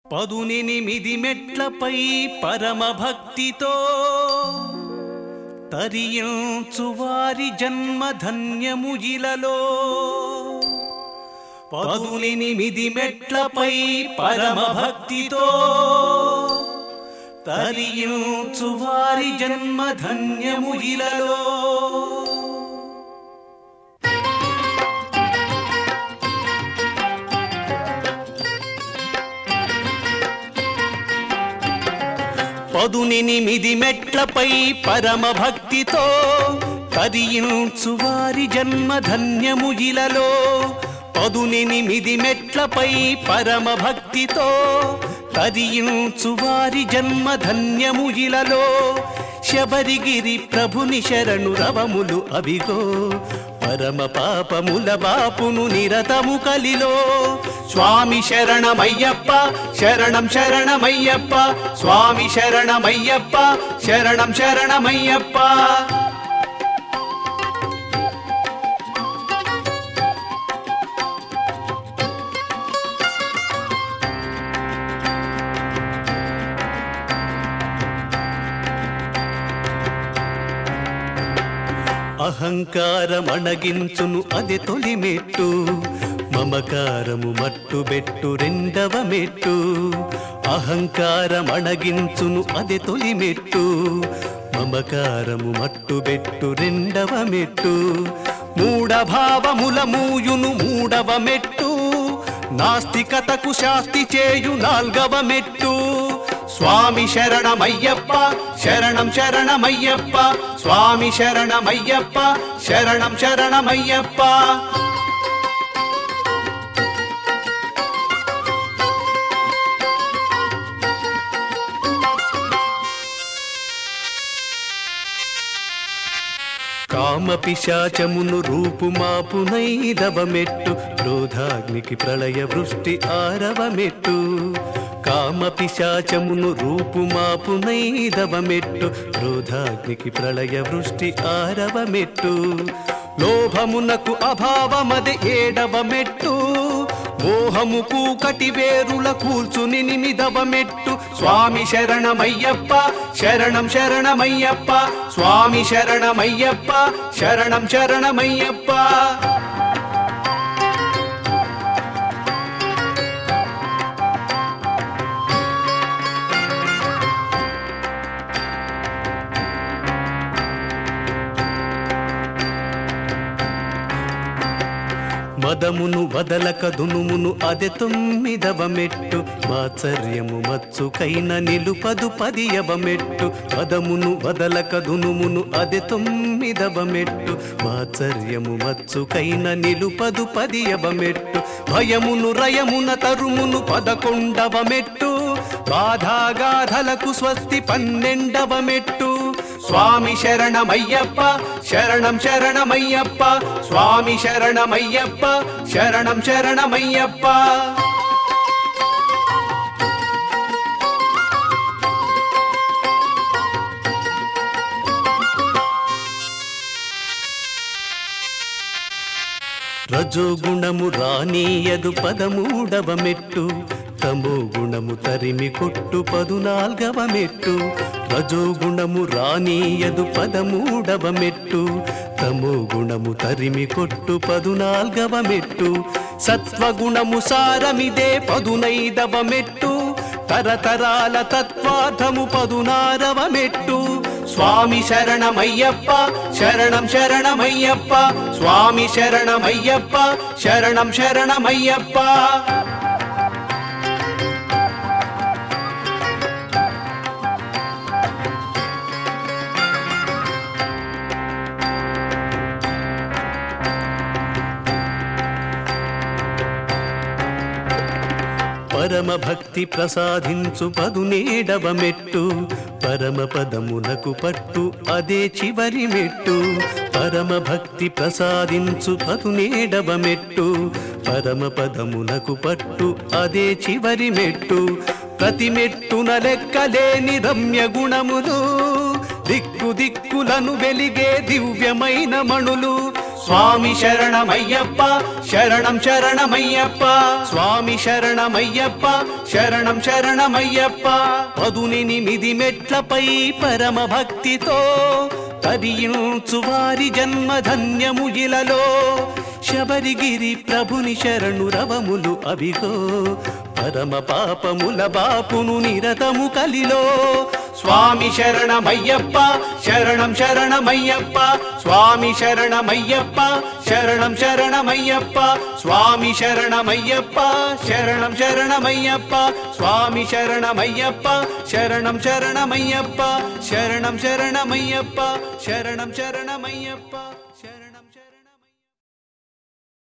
పదునెనిమిది మెట్లపై పరమ భక్తితో తరియంచు వారి జన్మ ధన్యము ఇలలో పదునెనిమిది మెట్లపై పరమ భక్తితో తరియంచు వారి జన్మ ధన్యము ఇలలో పదునెనిమిది మెట్లపై పరమ భక్తితో తరించు వారి జన్మ ధన్యము ఇలలో పదునెనిమిది మెట్లపై పరమ భక్తితో తరించు వారి జన్మ ధన్యము ఇలలో శబరిగిరి ప్రభుని శరణు రవములు అవిగో పరమ పాపముల బాపును నిరతము కలిలో స్వామి శరణమయ్యప్ప శరణం శరణమయ్యప్ప స్వామి శరణమయ్యప్ప శరణం శరణమయ్యప్ప అహంకారమణగించును అది తొలి మెట్టు మమకారము మట్టుబెట్టు రెండవ మెట్టు అహంకారమణగించును అది తొలి మెట్టు మమకారము మట్టుబెట్టు రెండవ మెట్టు మూఢ భావముల మూయును మూడవ మెట్టు నాస్తికతకు శాస్తి చేయు నాల్గవ మెట్టు స్వామి శరణమయ్యప్ప శరణం శరణమయ్యప్ప స్వామి శరణమయ్యప్ప శరణం శరణమయ్యప్ప కామ పిశాచమును రూపుమాపునైదవ మెట్టు క్రోధాగ్నికి ప్రళయ వృష్టి ఆరవ మెట్టు కామ పిశాచమును రూపుమాపునైదవ మెట్టు క్రోధాగ్నికి ప్రళయ వృష్టి ఆరవ మెట్టు లోభమునకు అభావమది ఏడవ మెట్టు మోహముకు కటివేరుల కూల్చుని నిమిదవ మెట్టు స్వామి శరణమయ్యప్ప శరణం శరణమయ్యప్ప స్వామి శరణమయ్యప్ప శరణం శరణమయ్యప్ప మదమును వదలక దునుమును అదె తొమ్మిదవ మెట్టు మాచర్యము మచ్చుకైన నిలుపదు పదియవ మెట్టు మదమును వదలక దునుమును అదె తొమ్మిదవ మెట్టు మాచర్యము మచ్చుకైన నిలుపదు పదియవ మెట్టు భయమును రయమున తరుమును పదకొండవ మెట్టు బాధాగాధలకు స్వస్తి పన్నెండవ మెట్టు స్వామి శరణమయ్యప్ప శరణం శరణమయ్యప్ప స్వామి శరణమయ్యప్ప శరణం శరణమయ్యప్ప రజోగుణము రానీయదు పదమూడవ మెట్టు తమో గుణము తరిమి కొట్టు పదునాల్గవ మెట్టు రజోగుణము రానీయదు పదమూడవ మెట్టు తమో గుణము తరిమి కొట్టు పదునాల్గవ మెట్టు సత్వగుణము సారమిదే పదునైదవ మెట్టు తరతరాల తత్వార్థము పదునారవ మెట్టు స్వామి శరణమయ్యప్ప శరణం శరణమయ్యప్ప స్వామి శరణమయ్యప్ప శరణం శరణమయ్యప్ప పరమ భక్తి ప్రసాదించు పదునేడవ మెట్టు పరమ పదమునకు పట్టు అదే చివరి మెట్టు పరమ భక్తి ప్రసాదించు పదునేడవ మెట్టు పరమ పదమునకు పట్టు అదే చివరి మెట్టు ప్రతి మెట్టున లెక్కలేని రమ్య గుణములు దిక్కు దిక్కులను వెలిగే దివ్యమైన మణులు స్వామి శరణమయ్యప్ప శరణం శరణమయ్యప్ప స్వామి శరణమయ్యప్ప శరణం శరణమయ్యప్ప పదునెనిమిది మెట్లపై పరమ భక్తితో తరించు వారి జన్మ ధన్యము ఇలలో శబరిగిరి ప్రభుని శరణు రవములు అవిగో పరమ పాపముల బాపును నిరతము కలిలో స్వామి శరణమయ్యప్ప శరణం శరణమయ్యప్ప స్వామి శరణమయ్యప్ప శరణం శరణమయ్యప్ప స్వామి శరణమయ్యప్ప శరణం శరణమయ్యప్ప స్వామి శరణమయ్యప్ప శరణం శరణమయ్యప్ప శరణం శరణమయ్యప్ప శరణం శరణమయ్యప్ప